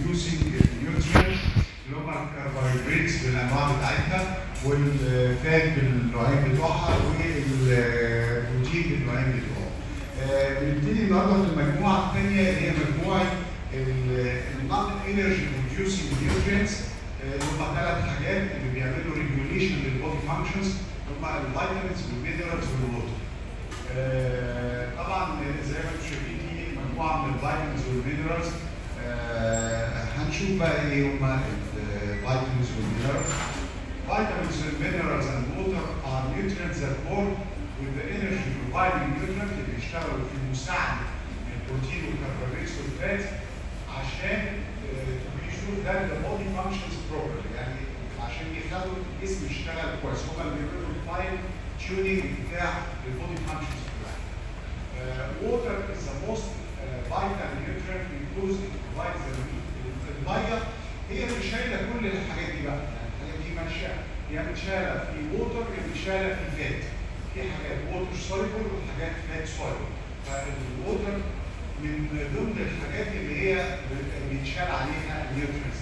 producing nutrients اللي هم الكربوهيدرات بالانواع بتاعتها والفات بالنوعين بتوعها والبروتين بالنوعين بتوعها. آه، بنبتدي النهارده في المجموعه الثانيه اللي هي مجموعه النون انرجي بروديوسنج نيوترينتس اللي هم ثلاث حاجات اللي بيعملوا ريجوليشن للبودي فانكشنز اللي هم الفيتامينز والمينرالز والووتر. آه، طبعا زي ما انتم شايفين دي مجموعه من الفيتامينز والمينرالز آه، هنشوف بقى ايه هم الفيتامينز والمينرالز. Vitamins and minerals and water are nutrients that work with the energy providing nutrient اللي بيشتغلوا في مساعدة البروتين والكربوهيدرات والفات عشان to be sure that the body functions properly يعني عشان يخلوا الجسم يشتغل كويس هما اللي بيعملوا الفاين تيونينج بتاع البودي functions كلها. water is the most uh, vital nutrient because it provides the الميه هي اللي شايله كل الحاجات دي بقى يعني الحاجات دي ماشيه هي متشاله في ووتر هي متشاله في فات في حاجات ووتر سوليبل وحاجات فات سوليبل فالووتر من ضمن الحاجات اللي هي بيتشال عليها النيوترينز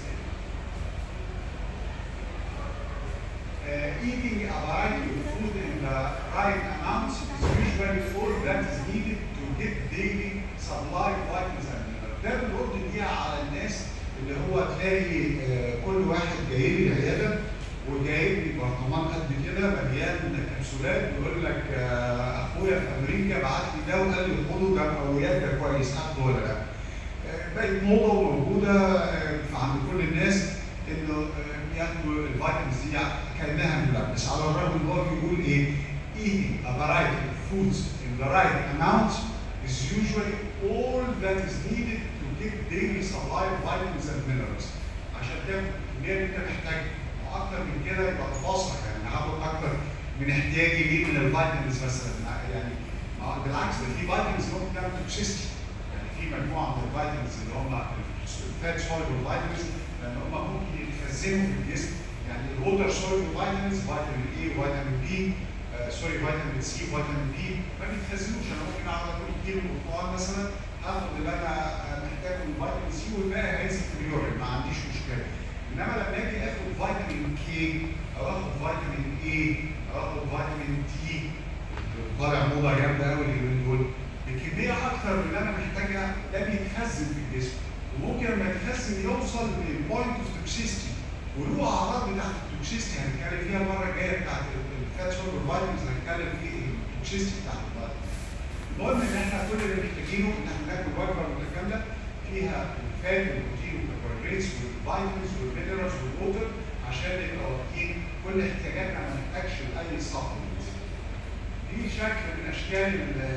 Uh, eating a variety of food in the right amounts is usually all that is needed to get daily supply of vitamins and minerals. ده بنرد بيها على الناس اللي هو تلاقي آه، كل واحد جاي لي العياده وجايب لي برطمان قد كده مليان كبسولات بيقول لك آه، اخويا في امريكا بعت لي ده وقال لي خده ده مقويات ده كويس اخده ولا لا. آه، بقت موضه وموجوده آه، عند كل الناس انه آه، ياخدوا الفيتامينز دي كانها ملبس على الرغم ان هو بيقول ايه؟ eating a variety of foods in the right amount is usually all that is needed to get daily supply of vitamins and minerals. عشان تاخد الكميه اللي انت محتاجها واكتر من كده يبقى تفاصلك يعني هاخد اكتر من احتياجي ليه من الفيتامينز مثلا يعني ما- بالعكس ده في فيتامينز ممكن تعمل توكسيستي يعني في مجموعه من الفيتامينز اللي هم الفات سوليبل فيتامينز لان هم ممكن يتخزنوا في الجسم يعني الووتر سوليبل فيتامينز فيتامين اي وفيتامين بي سوري فيتامين سي وفيتامين بي ما بيتخزنوش انا ممكن اقعد اكل كيلو برتقال مثلا هاخد اللي انا محتاجه من فيتامين سي والباقي هينزل في اليورين ما عنديش مشكله انما لما اجي اخد فيتامين كي او اخد فيتامين اي او اخد فيتامين تي طالع موضه جامده قوي اليومين دول بكميه اكتر من اللي انا محتاجها ده بيتخزن في الجسم وممكن لما يتخزن يوصل للبوينت اوف توكسيستي وله اعراض بتاعت التوكسيستي هنتكلم فيها المره الجايه بتاعت الفات سوليبل فيتامينز هنتكلم في التوكسيستي بتاعت الفيتامينز المهم ان احنا كل اللي محتاجينه ان احنا ناكل وجبه متكامله فيها الفات والبروتين والكربوهيدرات والفيتامينز والمينرالز والووتر عشان نبقى واخدين كل احتياجاتنا ما نحتاجش لاي سبلمنت. دي شكل من اشكال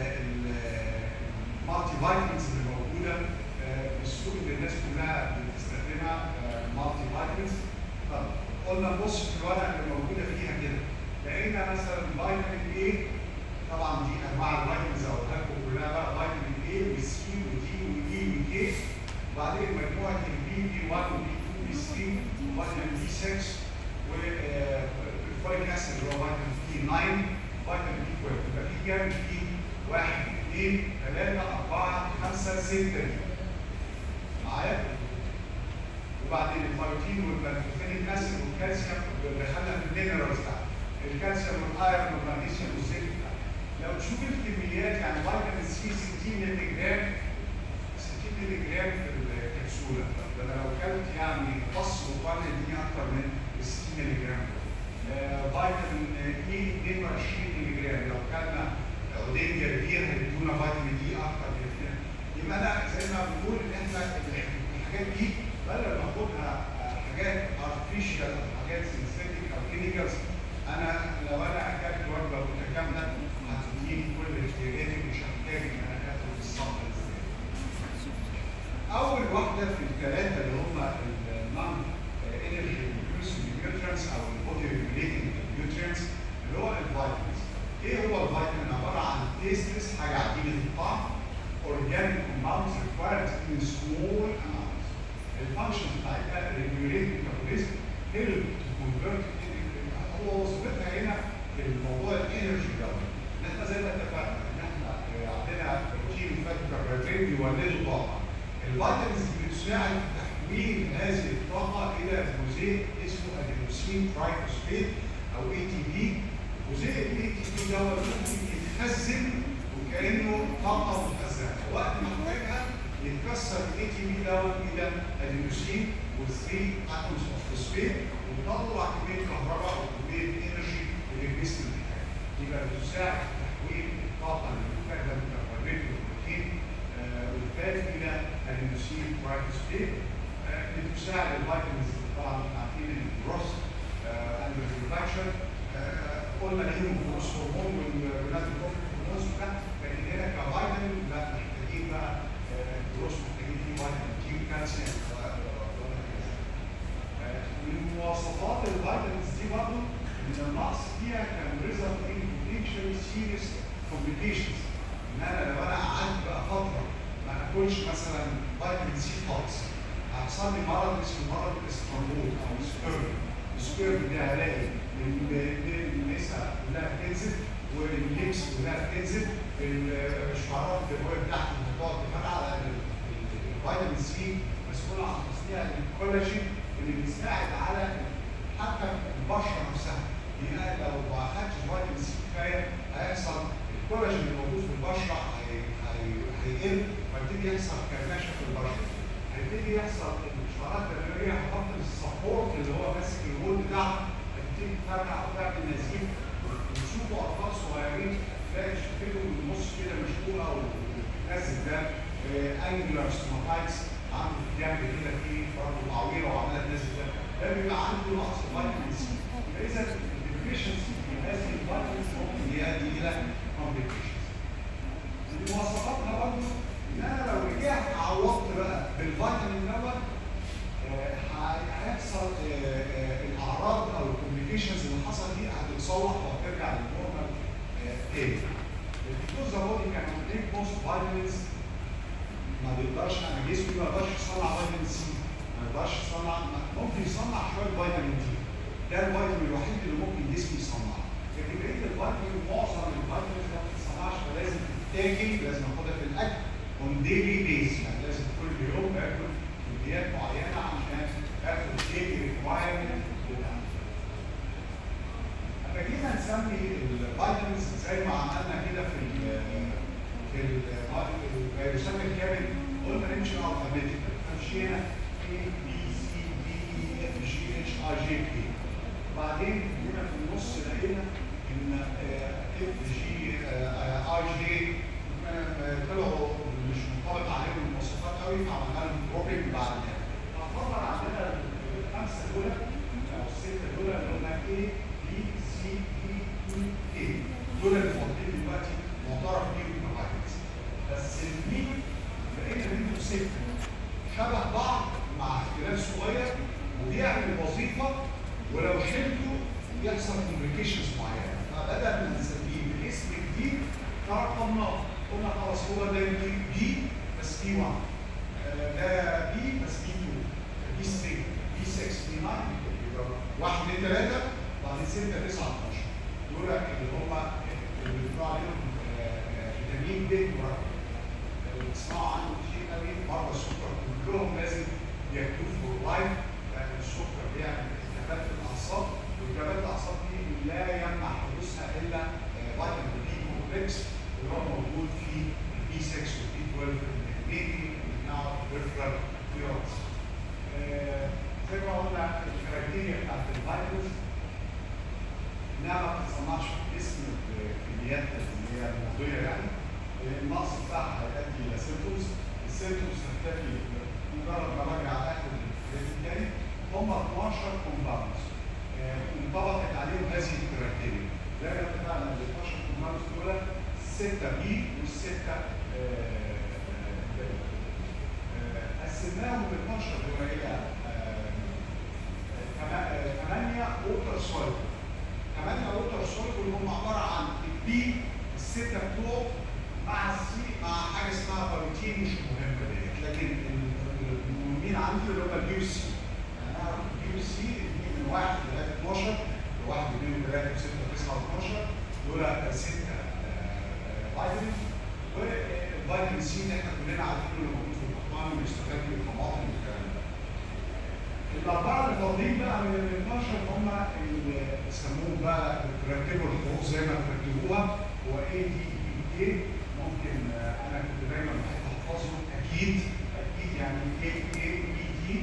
المالتي فيتامينز اللي موجوده آه، في السوق اللي الناس كلها بتستخدمها مالتي فيتامينز. طب قلنا نبص في الورقه اللي موجوده فيها كده لقينا مثلا فيتامين اي طبعا دي انواع الفيتامينز او لكم كلها بقى فيتامين اي وسي ودي واي وكي وبعدين مجموعه البي بي 1 وبي 2 بي 3 وفيتامين بي 6 والفوليك اسيد اللي هو فيتامين بي 9 فيتامين بي 12 يبقى في كام في 1 2 3 4 5 6 معايا وبعدين البروتين والبنتوفينيك اسيد والكالسيوم دخلنا في المينرالز بتاعته الكالسيوم والايرون والمغنيسيوم والزنك لو تشوف الكميات يعني فيتامين سي 60 مللي جرام 60 مللي جرام في الكبسوله طب ده انا لو كلت يعني فص وقرن دي اكتر من 60 مللي جرام آه، فيتامين اي 22 مللي جرام لو كلنا عودين جرجير هيدونا فيتامين اي اكتر من كده يبقى انا زي ما بنقول ان احنا الحاجات دي بدل ما اخدها آه، حاجات ارتفيشال او حاجات سينثيتيك او كيميكالز انا لو انا اكلت وجبه متكامله هتديني كل احتياجاتي مش هحتاج ان انا اخد الصبر ازاي. اول واحده في الثلاثه اللي هم النون انرجي بروديوسنج نيوترينتس او البودي ريجوليتنج نيوترينتس اللي هو الفيتامينز. ايه هو الفيتامين؟ عباره عن تيستلس حاجه عديمه الطعم organic compounds required in small amounts. الفانكشن بتاعتها ريجوليت ميتابوليزم هيلب تو كونفرت هو وظيفتها هنا في الموضوع الانرجي دوت ان احنا زي ما اتفقنا ان احنا آه، عندنا بروتين وفات وكربوهيدرات بيولدوا طاقه. الفيتامينز بتساعد في تحويل هذه الطاقه الى جزيء اسمه ادينوسين ترايفوسفيت او اي تي بي جزيء الاي تي بي دوت ممكن يتخزن وكانه طاقه متخزنه وقت ما احتاجها يتكسر الاي تي بي دوت الى ادينوسين و3 اتومز اوف فوسفيت وتطلع كميه كهرباء او كميه انرجي اللي الجسم محتاجها يبقى بتساعد في تحويل الطاقه اللي محتاجها من كربوهيدرات والبروتين آه، والفات الى ادينوسين ترايفوسفيت آه، اللي بتساعد الفيتامينز طبعا احنا عارفين الجروس اند الريبرودكشن قلنا ليهم جروس هرمون والولاد الكفر هرمونز وكده لكن هنا كفيتامين لا محتاجين بقى آه، جروس محتاجين فيه فيتامين دي وكالسيوم من مواصفات الفيتامينز دي برضه ان النقص فيها كان ريزلت ان potentially serious complications ان انا لو انا قعدت بقى فتره ما اكلش مثلا فيتامين سي خالص هيحصل لي مرض اسمه مرض اسطنبول او سبيرم السبيرم ده هلاقي النساء كلها بتنزل واللبس كلها بتنزل الشعرات الدمويه بتاعتي بتقعد تفرقع على الفيتامين سي مسؤول عن تصنيع الكولاجين اللي بيساعد على حتى البشره نفسها يعني لو ما اخدتش فيتامين سي كفايه هيحصل الكولاجين اللي موجود في البشره هي- هي- هيقل فيبتدي يحصل كرمشه في البشره هيبتدي يحصل الاشعارات الدمويه هتحط السبورت اللي هو ماسك الهول بتاعها هتبتدي تفرقع وتعمل نزيف وتشوفوا اطفال صغيرين تلاقي شفتهم من النص كده مشقوقه وبتنزل ده انجلر ستوماتايتس عنده في جنب كده في برضه تعويره وعماله تنزل ده ده بيبقى عنده نقص فيتامين سي فاذا الديفيشنسي في هذه الفيتامينز ممكن يؤدي الى كومبليكيشنز من مواصفاتها برضه ان انا لو رجعت عوضت بقى بالفيتامين دوت آه، هيحصل آه، آه، الاعراض او الكومبليكيشنز اللي حصل دي هتتصلح وهترجع للنورمال آه، تاني. Because the body can take most vitamins ما بيقدرش انا جسمي ما يقدرش يصنع فيتامين سي ما يقدرش يصنع ممكن يصنع شويه فيتامين دي ده الفيتامين الوحيد اللي ممكن جسمي يصنعه لكن بقيه الفيتامين معظم الفيتامينز ما بتتصنعش فلازم تتاكل لازم اخدها في الاكل اون ديلي بيز يعني لازم كل يوم باكل كميات معينه عشان اخد ديلي ريكوايرمنت اما جينا نسمي الفيتامينز زي ما عملنا كده في ال في الفيروسات الكامل قلنا نمشي الفابيتيكال مشينا A B C D E F G H I J K وبعدين هنا في النص لقينا ان اف جي اي جي طلعوا مش منطبق عليهم المواصفات قوي فعملنا لهم دروبنج بعد كده فطبعا عندنا الخمسه دول او السته دول اللي هم A B C D E K دول اللي فاضلين دلوقتي معترف بيهم كفيتامينز بس المين لقينا منهم سته شبه بعض مع اختلاف صغير وبيعمل وظيفه ولو شلته يحصل كومبليكيشنز معينه فبدل ما نسميه باسم جديد ترقمناه قلنا خلاص هو ده بي بي بس بي 1 آه، ده بي بس بي 2 بي 3 بي 6 بي 9 يبقى 1 2 3 بعدين 6 9 12 دول اللي هم اللي بنقول عليهم آه، آه، فيتامين بي مركب اللي بتسمعوا عنه كتير قوي مرضى السكر كلهم لازم ياكلوه فور لايف لان السكر بيعمل التهابات في الاعصاب والتهابات الاعصاب دي لا يمنع حدوثها الا آه، فيتامين بي كومبلكس اللي هو موجود في البي 6 والبي 12 المينلي بتاع الريفرال نيورونز. زي ما قلنا الكرايتيريا بتاعت الفيتامينز انها ما بتتصنعش باسم الكميات اللي هي الموضوعيه يعني النقص بتاعها هيؤدي الى سيمتومز السيمتومز تختفي مجرد ما برجع اخد الحاجات التاني هم 12 كومباوندز انطبقت عليهم هذه الكرايتيريا زي ما اتفقنا ال 12 كومباوندز دول 6 بي والسته قسمناهم ل 12 دول الى 8 اوتر سوليد 8 اوتر سوليد اللي هم عباره عن البي السته بتوعه مع السي مع حاجه اسمها بروتين مش مهمه ديت لكن المهمين عندي اللي هم البي والسي يعني اعرف البي والسي من 1 لغايه 12 1 2 3 6 9 12 دول سته فيتامين والفيتامين سي اللي احنا كلنا عارفينه اللي موجود في البطانه وبيستخدم في الطماطم والكلام ده الاربعه اللي فاضلين بقى من ال 12 هم اللي سموهم بقى ترتبوا الحروف زي ما ترتبوها هو اي دي اي كي ممكن آه، انا كنت دايما بحب احفظه اكيد اكيد يعني اي اي اي دي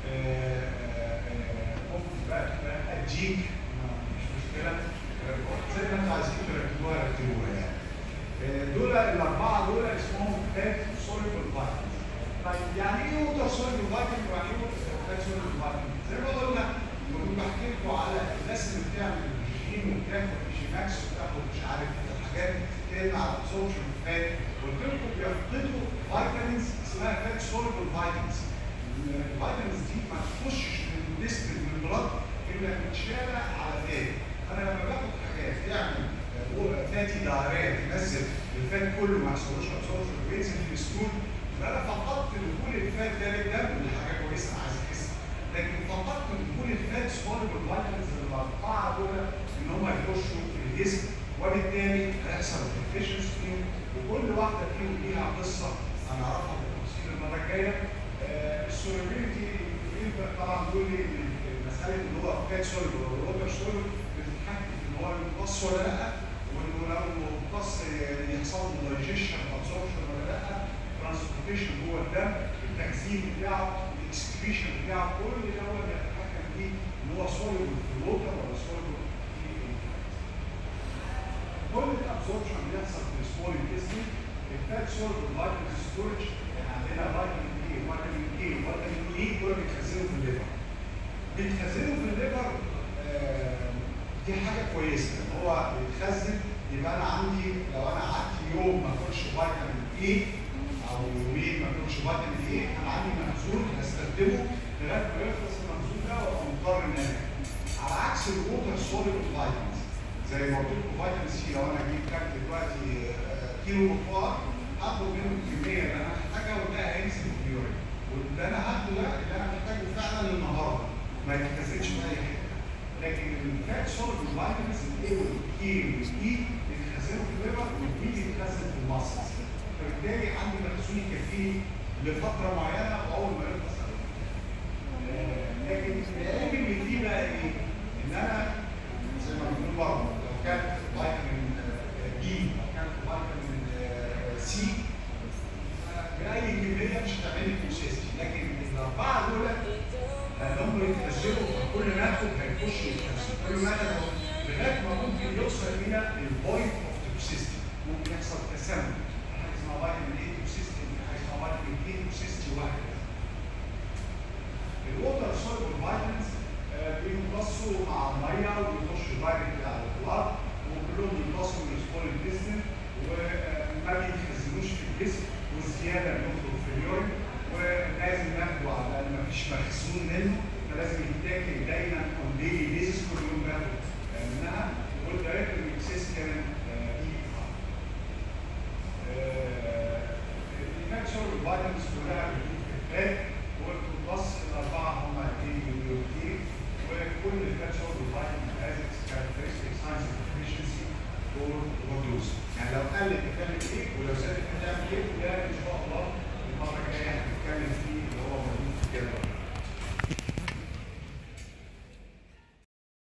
ممكن بقى تبقى اديك ما- مش مشكله آه، زي ما انتوا عايزين ترتبوها رتبوها يعني آه، دول الاربعه دول اسمهم فات سوليبل فايتامينز طيب يعني ايه ووتر سوليبل فايتامين ويعني ايه فات سوليبل فايتامين؟ زي ما قلنا كنت بحكي لكم على الناس اللي بتعمل ريجيم وبتاخد جي ماكس وبتاخد مش عارف الحاجات دي بتتكلم على ابسوربشن فات قلت لكم بيفقدوا فيتامينز اسمها فات سوليبل فيتامينز الفيتامينز دي ما تخشش من الجسم من البلد الا بتتشابع على فات انا لما باخد حاجات تعمل فاتي دايريه تنزل الفات كله ما يحصلوش ابسوربشن وينزل في السكول فانا فقدت دخول الفات ده للدم ودي حاجه كويسه انا عايز احسها لكن فقدت دخول الفات سوليبل فيتامينز الاربعه دول ان هم يخشوا في الجسم وبالتالي هيحصل ديفيشنس فيهم وكل واحده فيهم ليها قصه هنعرفها بالتفصيل المره الجايه آه، السوليبيليتي طبعا دول المساله اللي هو فات سوليبل والوتر سوليبل بتتحكم في ان هو يمتص ولا لا وانه لو امتص يحصل له دايجيشن ابسوربشن ولا لا ترانسبورتيشن جوه الدم التخزين بتاعه الاكسكريشن بتاعه كل ده هو اللي بيتحكم فيه ان هو سوليبل في الوتر ولا سوليبل في الفات. كل الابسوربشن بيحصل في السمول انتستين الفات سوليبل فيتامين ستورج يعني عندنا فيتامين اي وفيتامين اي وفيتامين اي دول بيتخزنوا في الليفر بيتخزنوا في الليفر آه، دي حاجه كويسه ان هو بيتخزن يبقى انا عندي لو انا قعدت يوم ما اكلش فيتامين اي او يومين ما اكلش فيتامين اي انا عندي مخزون هستخدمه لغايه ما يخلص المخزون ده وابقى مضطر ان انا آكل. على عكس الووتر سوليبل فيتامينز زي ما قلت لكم فيتامين سي لو انا جيت كلت دلوقتي آه، كيلو بخار هاخد منه الكميه اللي انا محتاجها وده هينزل في اليورين واللي انا هاخده ده اللي انا محتاجه فعلا النهارده ما يتكسرش في اي حته لكن الفات سوليبل فيتامينز الاي والاي والاي بيتخزنوا في الليفر والبي بيتخزن في المصل فبالتالي عندي مخزون يكفيني لفتره معينه واول ما يخلص أروح. آه، لكن العيب اللي فيه بقى ايه؟ ان انا زي ما بنقول برضه لو كانت فيتامين آه، بي او كانت فيتامين آه، سي آه، بأي كمية مش هتعمل لي بروسيس لكن الأربعة دول لأنهم بيتخزنوا فكل ما آخد هيخش يتخزن كل ما آخد لغاية ما ممكن يوصل إلى البوينت أوف توكسيستي ممكن يحصل تسمم حاجة اسمها فيتامين اي توكسيستي حاجة اسمها فيتامين اي توكسيستي وهكذا الووتر سوليبل فيتامينز بيمتصوا مع الميه ويخشوا دايركت على البلاد وكلهم بيمتصوا من السمول انتستين وما بيتخزنوش في الجسم والزياده بيخرج في اليورين ولازم ناخده على الاقل ما فيش مخزون منه فلازم يتاكل دايما اون ديلي بيزس كل يوم باخد منها والدايركت اكسس كمان دي الفاكتور الفيتامينز كلها بتكون في الفات